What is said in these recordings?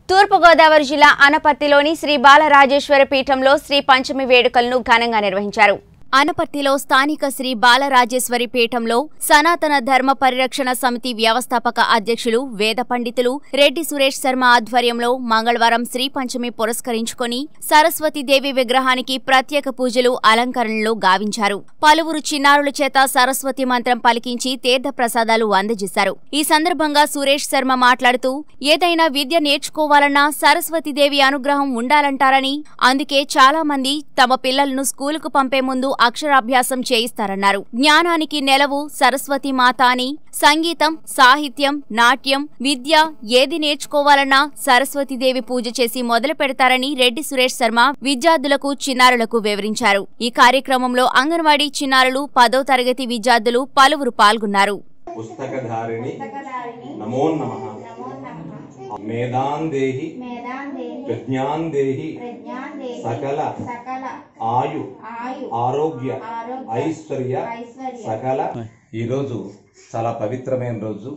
తూర్పుగోదావరి జిల్లా అనపర్తిలోని శ్రీ బాలరాజేశ్వర పీఠంలో శ్రీ పంచమి వేడుకలను ఘనంగా నిర్వహించారు అనపర్తిలో స్థానిక శ్రీ బాలరాజేశ్వరి పీఠంలో సనాతన ధర్మ పరిరక్షణ సమితి వ్యవస్థాపక అధ్యక్షులు వేద పండితులు రెడ్డి సురేష్ శర్మ ఆధ్వర్యంలో మంగళవారం శ్రీ పంచమి పురస్కరించుకొని సరస్వతీదేవి విగ్రహానికి ప్రత్యేక పూజలు అలంకరణలు గావించారు పలువురు చిన్నారుల చేత సరస్వతి మంత్రం పలికించి తీర్థ ప్రసాదాలు అందజేశారు ఈ సందర్భంగా సురేష్ శర్మ మాట్లాడుతూ ఏదైనా విద్య నేర్చుకోవాలన్నా సరస్వతీదేవి అనుగ్రహం ఉండాలంటారని అందుకే చాలా మంది తమ పిల్లలను స్కూలుకు పంపే ముందు అక్షరాభ్యాసం చేయిస్తారన్నారు జ్ఞానానికి నెలవు సరస్వతి మాత అని సంగీతం సాహిత్యం నాట్యం విద్య ఏది నేర్చుకోవాలన్నా సరస్వతీదేవి పూజ చేసి మొదలు పెడతారని రెడ్డి సురేష్ శర్మ విద్యార్థులకు చిన్నారులకు వివరించారు ఈ కార్యక్రమంలో అంగన్వాడీ చిన్నారులు పదో తరగతి విద్యార్థులు పలువురు పాల్గొన్నారు పుస్తకధారిణి పుస్తకధారిణి నమో నమ నమో నమః మేధాన్ దేహి మేధాన్ దేహి ప్రజ్ఞాన్ దేహి ప్రజ్ఞాన్ దేహి సకల సకల ఆయు ఆయు ఆరోగ్య ఆరోగ్య ఐశ్వర్య ఐశ్వర్య సకల ఈరోజు చాలా పవిత్రమైన రోజు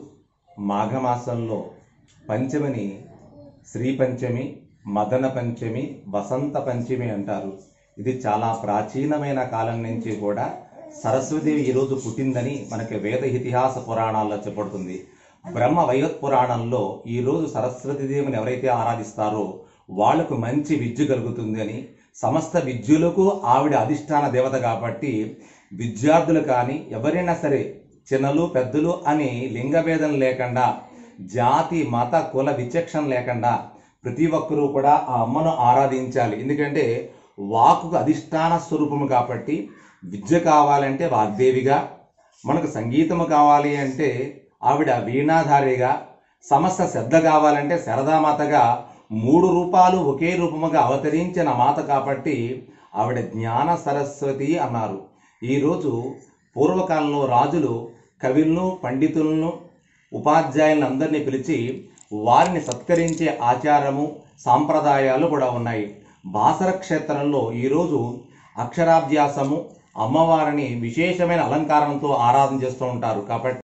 మాఘమాసంలో పంచమిని శ్రీ పంచమి మదన పంచమి వసంత పంచమి అంటారు ఇది చాలా ప్రాచీనమైన కాలం నుంచి కూడా సరస్వతిదేవి ఈరోజు పుట్టిందని మనకి వేద ఇతిహాస పురాణాల్లో చెప్పబడుతుంది బ్రహ్మ వైవత్ పురాణంలో ఈరోజు సరస్వతీదేవిని ఎవరైతే ఆరాధిస్తారో వాళ్లకు మంచి విద్య కలుగుతుంది అని సమస్త విద్యులకు ఆవిడ అధిష్టాన దేవత కాబట్టి విద్యార్థులు కానీ ఎవరైనా సరే చిన్నలు పెద్దలు అని లింగభేదం లేకుండా జాతి మత కుల విచక్షణ లేకుండా ప్రతి ఒక్కరూ కూడా ఆ అమ్మను ఆరాధించాలి ఎందుకంటే వాకుకు అధిష్టాన స్వరూపము కాబట్టి విద్య కావాలంటే వాగ్దేవిగా మనకు సంగీతము కావాలి అంటే ఆవిడ వీణాధారిగా సమస్త శ్రద్ధ కావాలంటే శారదామాతగా మూడు రూపాలు ఒకే రూపముగా అవతరించిన మాత కాబట్టి ఆవిడ జ్ఞాన సరస్వతి అన్నారు ఈరోజు పూర్వకాలంలో రాజులు కవులను పండితులను ఉపాధ్యాయులను అందరినీ పిలిచి వారిని సత్కరించే ఆచారము సాంప్రదాయాలు కూడా ఉన్నాయి బాసర క్షేత్రంలో ఈరోజు అక్షరాభ్యాసము అమ్మవారిని విశేషమైన అలంకారంతో ఆరాధన చేస్తూ ఉంటారు కాబట్టి